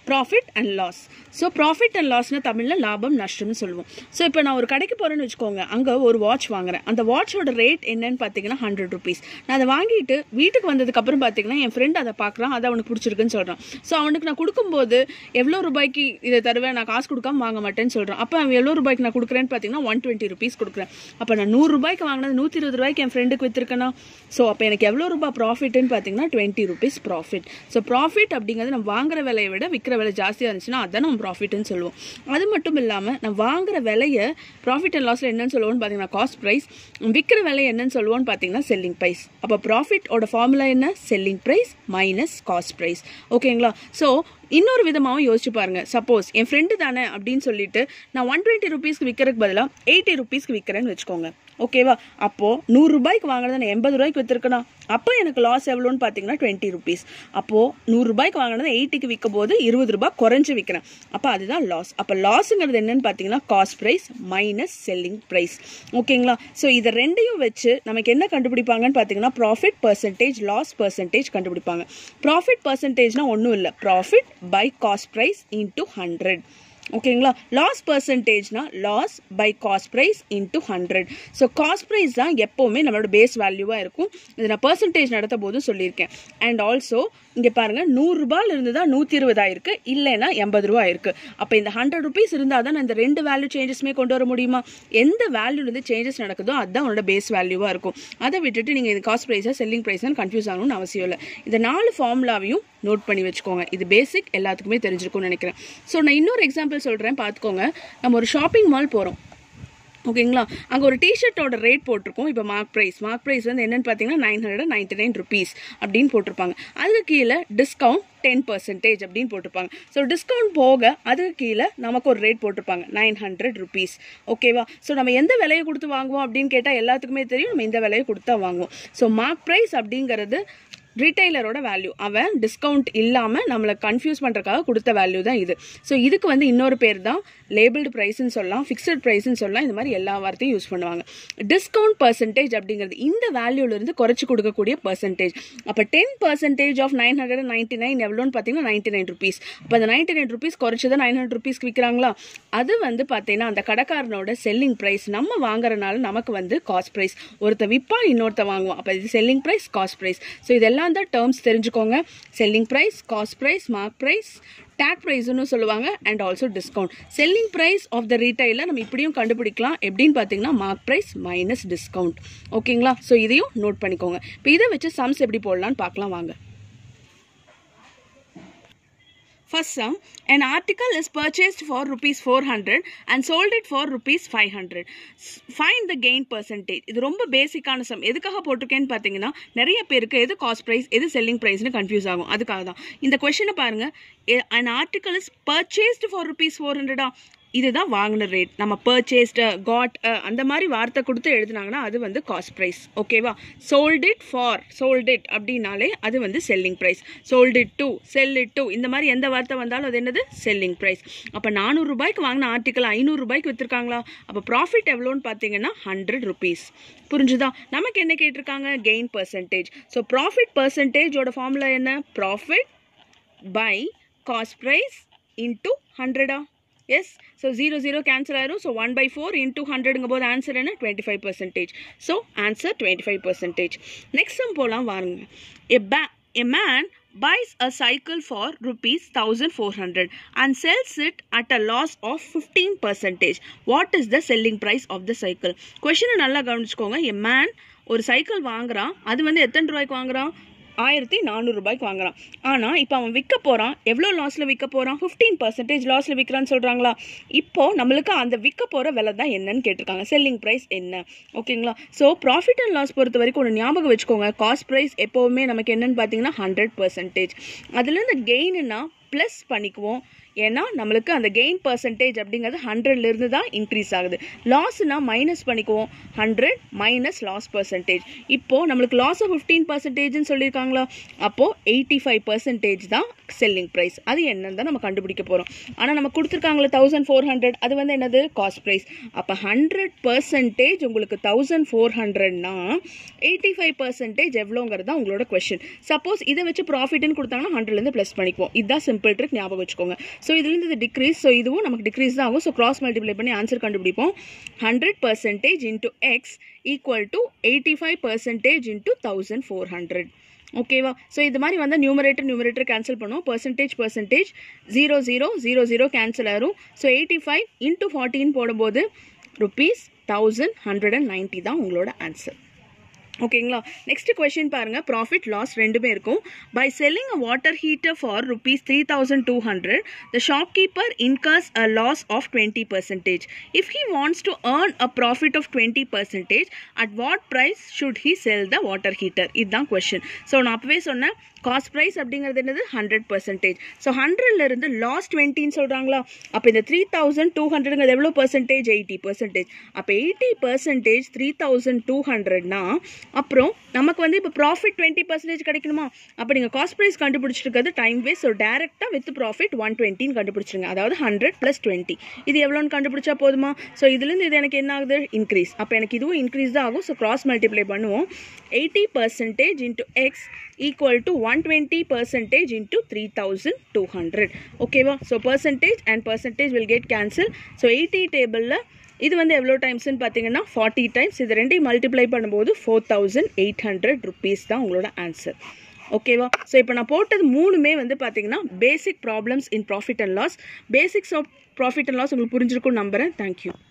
Profit and loss so profit and லாஸ்னு தமிழில் லாபம் நஷ்டம்னு சொல்லுவோம் ஸோ இப்போ நான் ஒரு கடைக்கு போகிறேன்னு வச்சுக்கோங்க அங்கே ஒரு வாட்ச் வாங்குறேன் அந்த வாட்சோட ரேட் என்னன்னு பார்த்தீங்கன்னா ஹண்ட்ரட் ருபீஸ் நான் அதை வாங்கிட்டு வீட்டுக்கு வந்ததுக்கப்புறம் பார்த்தீங்கன்னா என் ஃப்ரெண்ட் அதை பார்க்குறான் அதை அவனுக்கு பிடிச்சிருக்குன்னு சொல்கிறான் ஸோ அவனுக்கு நான் கொடுக்கும்போது எவ்வளோ ரூபாய்க்கு இதை தருவேன் நான் காசு கொடுக்காம வாங்க மாட்டேன்னு சொல்கிறான் அப்போ அவன் எவ்வளோ ரூபாய்க்கு நான் கொடுக்குறேன்னு பார்த்தீங்கன்னா ஒன் டுவெண்ட்டி ருபீஸ் கொடுக்குறேன் அப்போ நான் நூறு ரூபாய்க்கு வாங்கினது நூற்றி இருபது ரூபாய்க்கு என் ஃப்ரெண்டுக்கு விற்றுருக்கேனா ஸோ அப்போ எனக்கு எவ்வளோ ரூபாய் ப்ராஃபிட்னு பார்த்தீங்கன்னா twenty rupees profit so profit அப்படிங்கிறது நம்ம வாங்குற விலையை விட விற்கிற விலை ஜாஸ்தியாக இருந்துச்சுன்னா அதான் நம்ம ப்ராஃபிட்னு சொல்லுவோம் அது மட்டும் இல்லாமல் நான் வாங்குற விலையை ப்ராஃபிட் அண்ட் லாஸில் என்னன்னு சொல்லுவோம்னு பார்த்தீங்கன்னா காஸ்ட் ப்ரைஸ் விற்கிற விலை என்னன்னு சொல்லுவோம்னு பார்த்தீங்கன்னா செல்லிங் ப்ரைஸ் அப்போ ப்ராஃபிட்டோட ஃபார்முலா என்ன selling price minus cost price ஓகேங்களா ஸோ இன்னொரு விதமாகவும் யோசிச்சு பாருங்க சப்போஸ் என் ஃப்ரெண்டு தானே அப்படின்னு சொல்லிட்டு நான் ஒன் டுவெண்ட்டி ருபீஸ்க்கு விற்கிறதுக்கு பதிலாக எயிட்டி ருபீஸ்க்கு விற்கிறேன்னு வச்சுக்கோங்க ஓகேவா அப்போது நூறு ரூபாய்க்கு வாங்குறத நான் எண்பது ரூபாய்க்கு விற்றுருக்கணும் அப்போ எனக்கு லாஸ் எவ்வளோன்னு பார்த்தீங்கன்னா டுவெண்ட்டி ருபீஸ் அப்போது நூறு ரூபாய்க்கு வாங்கினதை எயிட்டிக்கு விற்கும் போது இருபது ரூபாய் குறைஞ்சு விற்கிறேன் அப்போ அதுதான் லாஸ் அப்போ லாஸுங்கிறது என்னன்னு பார்த்தீங்கன்னா cost price minus selling price ஓகேங்களா ஸோ இதை ரெண்டையும் வச்சு நமக்கு என்ன கண்டுபிடிப்பாங்கன்னு பார்த்தீங்கன்னா ப்ராஃபிட் பர்சன்டேஜ் லாஸ் பர்சன்டேஜ் கண்டுபிடிப்பாங்க ப்ராஃபிட் பர்சன்டேஜ்னா ஒன்றும் இல்லை profit by cost price into hundred ஓகேங்களா லாஸ் பர்சன்டேஜ்னா loss by cost price into hundred so cost price தான் எப்போவுமே நம்மளோட பேஸ் வேல்யூவாக இருக்கும் இது நான் பர்சன்டேஜ் நடத்த போதும் சொல்லியிருக்கேன் அண்ட் ஆல்சோ இங்கே பாருங்கள் நூறுரூபாயில் இருந்து தான் நூற்றி இருபதாயிருக்கு இல்லைன்னா எண்பது ரூபா இருக்குது அப்போ இந்த ஹண்ட்ரட் ருபீஸ் இருந்தால் தான் நான் இந்த ரெண்டு வேல்யூ சேஞ்சஸுமே கொண்டு வர முடியுமா எந்த வேல்யூலேருந்து சேஞ்சஸ் நடக்குதோ அதுதான் உங்களோட பேஸ் வேல்யூவாக இருக்கும் அதை விட்டுட்டு நீங்கள் இது காஸ்ட் ப்ரைஸாக செல்லிங் ப்ரைஸாக கன்ஃபியூஸ் ஆகணும்னு அவசியம் இல்லை இந்த நாலு ஃபார்முலாவையும் நோட் பண்ணி வச்சுக்கோங்க இது பேசிக் எல்லாத்துக்குமே தெரிஞ்சிருக்கும்னு நினைக்கிறேன் ஸோ நான் இன்னொரு எக்ஸாம்பிள் சொல்கிறேன் பார்த்துக்கோங்க நம்ம ஒரு ஷாப்பிங் மால் போகிறோம் ஓகேங்களா அங்கே ஒரு டிஷர்ட்டோட ரேட் போட்டிருக்கோம் இப்போ மார்க் ப்ரைஸ் மார்க் ப்ரைஸ் வந்து என்னென்னு பார்த்தீங்கன்னா nine hundred ninety nine rupees அப்படின்னு போட்டிருப்பாங்க அதுக்கு கீழே டிஸ்கவுண்ட் டென் பர்சன்டேஜ் அப்படின்னு போட்டிருப்பாங்க ஸோ டிஸ்கவுண்ட் போக அதுக்கு கீழே நமக்கு ஒரு ரேட் போட்டிருப்பாங்க நைன் ஹண்ட்ரட் ருபீஸ் ஓகேவா ஸோ நம்ம எந்த விலையை கொடுத்து வாங்குவோம் அப்படின்னு கேட்டால் எல்லாத்துக்குமே தெரியும் நம்ம இந்த விலையை கொடுத்தா வாங்குவோம் ஸோ மார்க் ப்ரைஸ் அப்படிங்கிறது ரீட்டைலரோட வேல்யூ அவன் டிஸ்கவுண்ட் இல்லாமல் நம்மளை கன்ஃபியூஸ் பண்ணுறதுக்காக கொடுத்த வேல்யூ தான் இது ஸோ இதுக்கு வந்து இன்னொரு பேர் தான் லேபிள்டு ப்ரைஸ்னு சொல்லலாம் ஃபிக்ஸட் ப்ரைஸ்னு சொல்லலாம் இந்த மாதிரி எல்லா வார்த்தையும் யூஸ் பண்ணுவாங்க டிஸ்கவுண்ட் பர்சன்டேஜ் அப்படிங்கிறது இந்த வேல்யூலேருந்து குறைச்சி கொடுக்கக்கூடிய பர்சன்டேஜ் அப்போ ten percentage of nine hundred ninety nine எவ்வளோன்னு பார்த்தீங்கன்னா நைன்ட்டி நைன் ருபீஸ் அப்போ அந்த நைன்ட்டி நைன் ருபீஸ் குறைச்சி தான் நைன் ஹண்ட்ரட் ருபீஸ்க்கு விற்கிறாங்களா அது வந்து பார்த்தீங்கன்னா அந்த கடைக்காரனோட செல்லிங் ப்ரைஸ் நம்ம வாங்குறனால நமக்கு வந்து காஸ்ட் ப்ரைஸ் ஒருத்த விற்பா இன்னொருத்த வாங்குவோம் அப்போ இது selling price cost price so இதெல்லாம் தான் டேர்ம்ஸ் தெரிஞ்சுக்கோங்க selling price cost price mark price tag ப்ரைஸ்னு சொல்லுவாங்க and also discount selling price of the ரீட்டைலில் நம்ம இப்படியும் கண்டுபிடிக்கலாம் எப்படின்னு பார்த்தீங்கன்னா மார்க் ப்ரைஸ் மைனஸ் டிஸ்கவுண்ட் ஓகேங்களா ஸோ இதையும் நோட் பண்ணிக்கோங்க இப்போ இதை வச்சு சம்ஸ் எப்படி போடலான்னு பார்க்கலாம் வாங்க First sum, an article is purchased for rupees 400 and sold it for rupees 500. S- Find the gain percentage. இது ரொம்ப பேசிக்கான சம் எதுக்காக போட்டிருக்கேன்னு பார்த்தீங்கன்னா நிறைய பேருக்கு எது காஸ்ட் ப்ரைஸ் எது செல்லிங் ப்ரைஸ்னு கன்ஃபியூஸ் ஆகும் அதுக்காக தான் இந்த கொஷனை பாருங்க எ- an article is purchased for rupees 400 இதுதான் வாங்கின ரேட் நம்ம பர்ச்சேஸ்டு காட் அந்த மாதிரி வார்த்தை கொடுத்து எழுதுனாங்கன்னா அது வந்து காஸ்ட் ப்ரைஸ் ஓகேவா sold it for sold it அப்படின்னாலே அது வந்து selling price sold it to sell it to இந்த மாதிரி எந்த வார்த்தை வந்தாலும் அது என்னது செல்லிங் ப்ரைஸ் அப்போ நானூறு ரூபாய்க்கு வாங்கின ஆர்டிக்கல் ஐநூறு ரூபாய்க்கு விற்றுருக்காங்களா அப்போ ப்ராஃபிட் எவ்வளோன்னு பார்த்தீங்கன்னா ஹண்ட்ரட் ருபீஸ் புரிஞ்சுதா நமக்கு என்ன கேட்டிருக்காங்க கெயின் பர்சன்டேஜ் ஸோ ப்ராஃபிட் பர்சன்டேஜோட ஃபார்முலா என்ன profit by cost price into ஹண்ட்ரடா yes so zero zero cancel ஆயிரும் so one by four into ஹண்ட்ரடுங்கும் போது ஆன்சர் என்ன twenty five percentage so answer twenty five percentage next sum போகலாம் வாருங்க a pay a man buys a cycle for rupees 1400 and sells it at a loss of 15 percentage what is the selling price of the cycle கொஷினை நல்லா கவனிச்சுக்கோங்க a man ஒரு cycle வாங்குறான் அது வந்து எத்தனை ரூபாய்க்கு வாங்குறான் ஆயிரத்தி நானூறு ரூபாய்க்கு வாங்குறான் ஆனால் இப்போ அவன் விற்க போகிறான் எவ்வளோ லாஸில் விற்க போகிறான் ஃபிஃப்டீன் பர்சன்டேஜ் லாஸில் விற்கிறான்னு சொல்கிறாங்களா இப்போ நம்மளுக்கு அந்த விற்க போகிற விலை தான் என்னன்னு கேட்டிருக்காங்க செல்லிங் ப்ரைஸ் என்ன ஓகேங்களா ஸோ ப்ராஃபிட் அண்ட் லாஸ் பொறுத்த வரைக்கும் ஒன்று ஞாபகம் வச்சுக்கோங்க காஸ்ட் ப்ரைஸ் எப்போவுமே நமக்கு என்னன்னு பார்த்தீங்கன்னா ஹண்ட்ரட் பர்சன்டேஜ் அதுலேருந்து கெயின்னா ப்ளஸ் பண்ணிக்குவோம் ஏன்னா நம்மளுக்கு அந்த கெயின் பர்சன்டேஜ் அப்படிங்கிறது ஹண்ட்ரட்லேருந்து தான் இன்க்ரீஸ் ஆகுது லாஸ்னா மைனஸ் பண்ணிக்குவோம் ஹண்ட்ரட் மைனஸ் லாஸ் பர்சன்டேஜ் இப்போது நம்மளுக்கு லாஸ் ஆஃப் ஃபிஃப்டீன் பர்சன்டேஜ்னு சொல்லியிருக்காங்களா அப்போது எயிட்டி ஃபைவ் பர்சன்டேஜ் தான் செல்லிங் ப்ரைஸ் அது என்னன்னு தான் நம்ம கண்டுபிடிக்க போகிறோம் ஆனால் நம்ம கொடுத்துருக்காங்களே தௌசண்ட் ஃபோர் ஹண்ட்ரட் அது வந்து என்னது காஸ்ட் ப்ரைஸ் அப்போ ஹண்ட்ரட் பர்சன்டேஜ் உங்களுக்கு தௌசண்ட் ஃபோர் ஹண்ட்ரட்னா எயிட்டி ஃபைவ் பர்சன்டேஜ் எவ்வளோங்கிறது தான் உங்களோட கொஷின் சப்போஸ் இதை வச்சு ப்ராஃபிட்னு கொடுத்தாங்கன்னா ஹண்ட்ரட்லேருந்து ப்ளஸ் பண்ணிக்குவோம் இதுதான் சிம்பிள் சிம்பிள் ட்ரிக் ஞாபகம் வச்சுக்கோங்க ஸோ இதுலேருந்து இது டிக்ரீஸ் ஸோ இதுவும் நமக்கு டிக்ரீஸ் தான் ஆகும் ஸோ கிராஸ் மல்டிப்ளை பண்ணி ஆன்சர் கண்டுபிடிப்போம் hundred percentage into x equal to eighty five percentage into thousand four hundred ஓகேவா ஸோ இது மாதிரி வந்து நியூமரேட்டர் நியூமரேட்டர் கேன்சல் பண்ணுவோம் percentage percentage zero zero zero zero cancel ஆகும் so eighty five into fourteen போடும்போது rupees thousand hundred and ninety தான் உங்களோட answer ஓகேங்களா நெக்ஸ்ட் கொஷின் பாருங்க ப்ராஃபிட் லாஸ் ரெண்டுமே இருக்கும் by selling a water heater for rupees three thousand two hundred the shopkeeper incurs a loss of twenty percentage if he wants to earn a profit of twenty percentage at what price should he sell the water heater இதுதான் question so நான் அப்பவே சொன்னேன் cost price அப்படிங்கிறது என்னது hundred percentage so ஹண்ட்ரட்ல இருந்து last டுவெண்ட்டின்னு சொல்கிறாங்களா அப்போ இந்த த்ரீ தௌசண்ட் டூ ஹண்ட்ரடுங்கிறது எவ்வளோ பர்சன்டேஜ் எயிட்டி பர்சன்டேஜ் அப்போ eighty percentage three thousand two ஹண்ட்ரட்னா அப்புறம் நமக்கு வந்து இப்போ ப்ராஃபிட் டுவெண்ட்டி பர்சன்டேஜ் கிடைக்கணுமா அப்போ நீங்கள் காஸ்ட் ப்ரைஸ் கண்டுபிடிச்சிருக்கிறது டைம் வேஸ்ட் ஸோ டேரெக்டாக வித் ப்ராஃபிட் ஒன் டுவெண்ட்டின்னு கண்டுபிடிச்சிருங்க அதாவது ஹண்ட்ரட் ப்ளஸ் டுவெண்ட்டி இது எவ்வளோன்னு கண்டுபிடிச்சா போதுமா ஸோ இதுலேருந்து இது எனக்கு என்ன ஆகுது இன்க்ரீஸ் அப்போ எனக்கு இதுவும் இன்க்ரீஸ் தான் ஆகும் ஸோ கிராஸ் மல்டிப்ளை பண்ணுவோம் eighty percentage into x equal to one twenty percentage into three thousand two hundred ஓகேவா so percentage and percentage will get cancel so eighty டேபிளில் இது வந்து எவ்வளோ டைம்ஸ்னு பார்த்தீங்கன்னா ஃபார்ட்டி டைம்ஸ் இது ரெண்டையும் மல்டிப்ளை பண்ணும்போது four thousand eight hundred rupees தான் உங்களோட ஆன்சர் ஓகேவா ஸோ இப்போ நான் போட்டது மூணுமே வந்து பார்த்தீங்கன்னா basic problems in profit and loss basics of profit and loss உங்களுக்கு புரிஞ்சிருக்கும் நம்புறேன் தேங்க்யூ